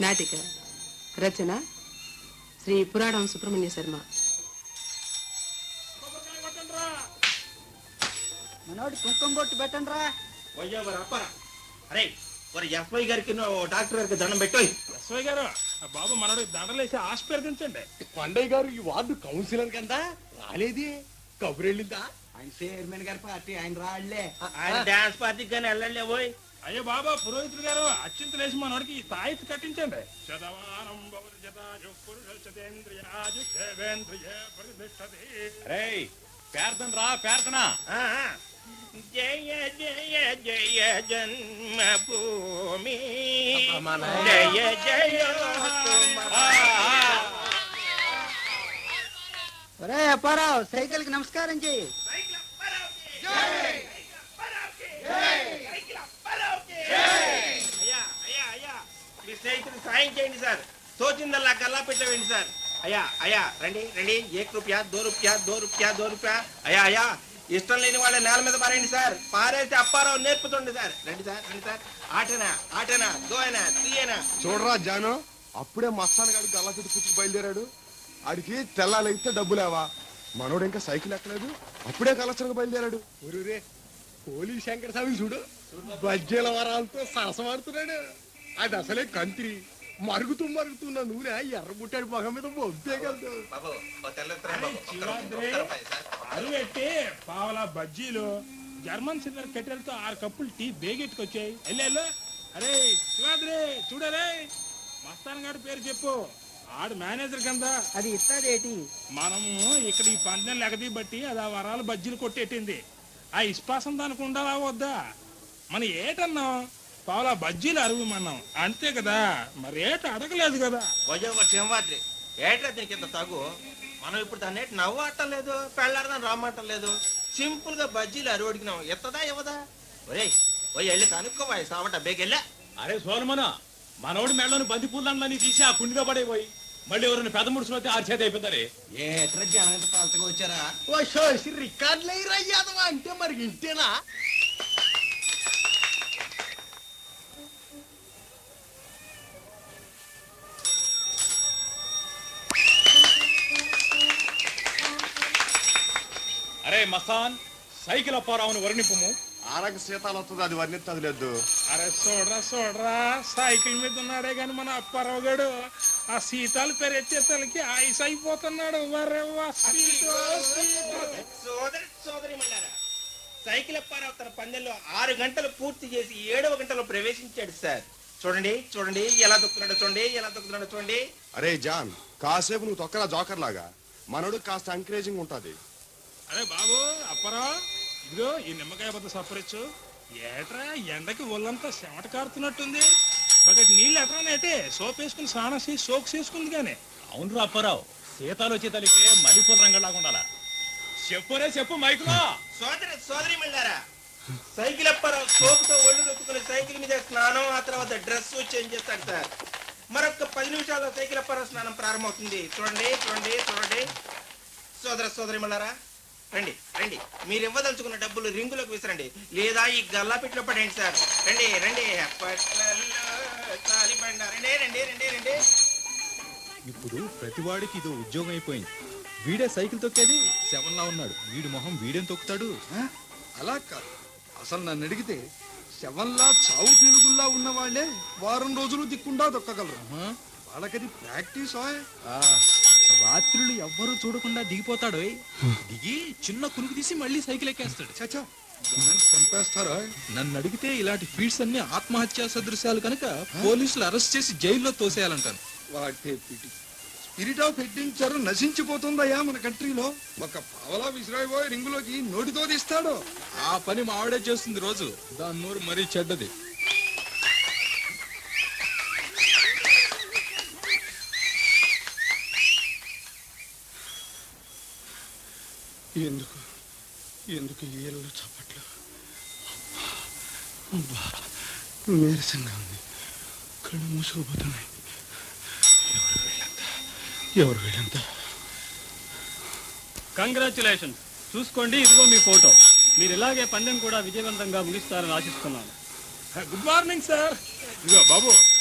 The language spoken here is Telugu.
నాటిక రచన శ్రీ పురాణం సుబ్రహ్మణ్య శర్మ మనోడి కుంకుమ బొట్టు పెట్టండి రా వయ్యావర అప్పరా అరే మరి ఎస్ఐ గారికి నువ్వు డాక్టర్ గారికి దండం పెట్టోయ్ ఎస్వై గారు ఆ బాబు మనోడికి దండలేసి ఆశీర్వదించండి కొండయ్య గారు ఈ వార్డు కౌన్సిలర్ కదా రాలేది కబురెళ్ళిందా ఆయన చైర్మన్ గారి పార్టీ ఆయన రాళ్లే ఆయన డాన్స్ పార్టీకి కానీ వెళ్ళండి పోయ్ అయ్యో బాబా పురోహితుడు గారు అత్యంతలేసి మనోడికి ఈ తాయిత్ కట్టించండి శతమానం భవతి శతాయు పురుష శతేంద్రియాజు దేవేంద్రియ ప్రతిష్టతి రేయ్ పేర్తన రా పేర్తన ఆ, ఆ. జయ జయ జయ జన్మభూమి జయ జయ ఒరే అప్పారావు సైకిల్ కి నమస్కారం చెయ్యి అయ్యా అయ్యా అయ్యా మీ స్నేహితుడు సాయం చేయండి సార్ తోచిందల్లా గల్లా పెట్టవేయండి సార్ అయ్యా అయ్యా రండి రండి ఏక్ రూపాయ దో రూపాయ దో రూపాయ దో రూపాయ అయ్యా అయ్యా ఇష్టం లేని వాళ్ళ నేల మీద పారేయండి సార్ పారేస్తే అప్పారావు నేర్పుతుండే సార్ రండి సార్ రండి సార్ ఆటనా ఆటనా దోయనా తీయనా చూడరా జాను అప్పుడే మస్తాన్ గారు గల్లా చుట్టూ కూర్చుని బయలుదేరాడు ఆడికి తెల్లాలైతే డబ్బులేవా మనోడు ఇంకా సైకిల్ ఎక్కలేదు అప్పుడే కలచరకు బయలుదేరాడు ఊరురే పోలీ శంకర స్వామి చూడు బజ్జీల వరాలతో సరసమాడుతున్నాడు అది అసలే కంత్రి మరుగుతూ మరుగుతున్న నూనె ఎర్రబుట్టాడు మొహం మీద మొబ్బే కదా అరువెట్టి పావలా బజ్జీలు జర్మన్ సిల్లర్ కెట్టెలతో ఆరు కప్పులు టీ బేగెట్టుకొచ్చాయి వెళ్ళు అరే శివాద్రి చూడరే మస్తాన్ గారి పేరు చెప్పు ఆడు మేనేజర్ కింద అది ఇస్తాడేటి మనము ఇక్కడ ఈ పందెం లెగదీ బట్టి అది ఆ వరాలు బజ్జీలు కొట్టెట్టింది ఆ ఇస్పాసం దానికి ఉండాలా వద్దా మన ఏటన్నాం పావులా బజ్జీలు అరువుమన్నాం అంతే కదా మరి ఏట అడగలేదు కదా వజోగ సింహాద్రి ఏట్రా దీనికి ఇంత తగు మనం ఇప్పుడు దాన్ని ఏంటి నవ్వు ఆటలేదు పెళ్ళాడదాం రామంటలేదు సింపుల్ గా బజ్జీలు అరువు అడిగినాం ఎత్తదా ఇవ్వదా ఒరే ఓ వెళ్ళి కనుక్కోవా సావట బేగెళ్ళా అరే సోలమన మనోడి మెడలోని బంతి పూలందని తీసి ఆ కుండిలో పడేపోయి మళ్ళీ ఎవరైనా పెద్ద ముడుచులో అయితే ఆరు చేత అయిపోతారే ఏట్రా జనం ఇంత పాలతగా వచ్చారా ఓ షోసి రికార్డులు అయ్యాదవా అంటే మరి ఇంతేనా అరే మస్తాన్ సైకిల్ అప్పారావును వర్ణింపుము ఆరగ శీతాలు వస్తుంది అది వర్ణిత్తది లేదు అరే చూడరా చూడరా సైకిల్ మీద ఉన్నాడే గాని మన అప్పారావు గాడు ఆ సీతాలు పెరెత్తేతలకి ఐస్ అయిపోతున్నాడు వరే వా సీతో, సీతో. సోదరి సోదరి మళ్ళారా సైకిల్ అప్పారావు తన పందెంలో ఆరు గంటలు పూర్తి చేసి ఏడవ గంటలో ప్రవేశించాడు సార్ చూడండి చూడండి ఎలా దొక్కుతున్నాడో చూడండి ఎలా దొక్కుతున్నాడో చూడండి అరే జాన్ కాసేపు నువ్వు తొక్కరా జోకర్ లాగా మనోడు కాస్త ఎంకరేజింగ్ ఉంటది అరే బాబు అప్పారావు ఇదిగో ఈ నిమ్మకాయ బద్ద సఫరించు ఏట్రా ఎండకి ఒళ్ళంతా చెమట కారుతున్నట్టుంది బకెట్ నీళ్ళు ఎట్రానైతే సోప్ వేసుకుని స్నానం చేసి సోక్ చేసుకుంది కానీ అవును అప్పారావు సీతాలు వచ్చే తలికే మల్లెపూల రంగంలాగా ఉండాలా చెప్పురే చెప్పు మైకులో సోదరి సోదరి మళ్ళారా సైకిల్ అప్పారావు సోపుతో ఒళ్ళు దొక్కుని సైకిల్ మీద స్నానం ఆ తర్వాత డ్రెస్ చేంజ్ చేస్తాడు సార్ మరొక పది నిమిషాల్లో సైకిల్ అప్పారావు స్నానం ప్రారంభమవుతుంది చూడండి చూడండి చూడండి సోదర సోదరి మళ్ళారా రండి రండి మీరు ఇవ్వదలుచుకున్న డబ్బులు రింగులకు విసరండి లేదా ఈ గల్లాపెట్లో పడేయండి సార్ రండి రండి అప్పట్లలో తాలిబండ రండి రండి రండి రండి ఇప్పుడు ప్రతివాడికి ఇదో ఉద్యోగం అయిపోయింది వీడే సైకిల్ తొక్కేది సెవెన్ లా ఉన్నాడు వీడి మొహం వీడేం తొక్కుతాడు అలా కాదు అసలు నన్ను అడిగితే శవంలా చావు పీలుగుల్లా ఉన్న వాళ్ళే వారం రోజులు దిక్కుండా దొక్కగలరు ఆహా. వాళ్ళకది ప్రాక్టీస్ ఆయ్ ఆ, రాత్రులు ఎవ్వరూ చూడకుండా దిగిపోతాడు ఓయ్. దిగి చిన్న కునుకు తీసి మళ్ళీ సైకిల్ ఎక్కేస్తాడు చచ్చా జనాన్ని చంపేస్తారా నన్ను అడిగితే ఇలాంటి ఫీడ్స్ అన్ని ఆత్మహత్యా సదృశ్యాలు కనుక పోలీసులు అరెస్ట్ చేసి జైల్లో తోసేయాలంటాను వాటే పిటి స్పిరిట్ ఆఫ్ హెడ్డించారు నశించిపోతుందయ్యా మన కంట్రీలో ఒక పావలా విసిరాయిపోయి రింగులోకి నోటితో తీస్తాడు ఆ పని మా ఆవిడే చేస్తుంది రోజు దాని నోరు మరీ చెడ్డది ఎందుకు ఎందుకు ఈ ఏళ్ళు చప్పట్లు అబ్బా, నీరసంగా ఉంది కళ్ళు మూసుకుపోతున్నాయి ఎవరు వీళ్ళంతా ఎవరు వీళ్ళంతా కంగ్రాచులేషన్స్ చూసుకోండి ఇదిగో మీ ఫోటో మీరు ఇలాగే పందెం కూడా విజయవంతంగా ముగిస్తారని ఆశిస్తున్నాను గుడ్ మార్నింగ్ సార్ ఇదిగో బాబు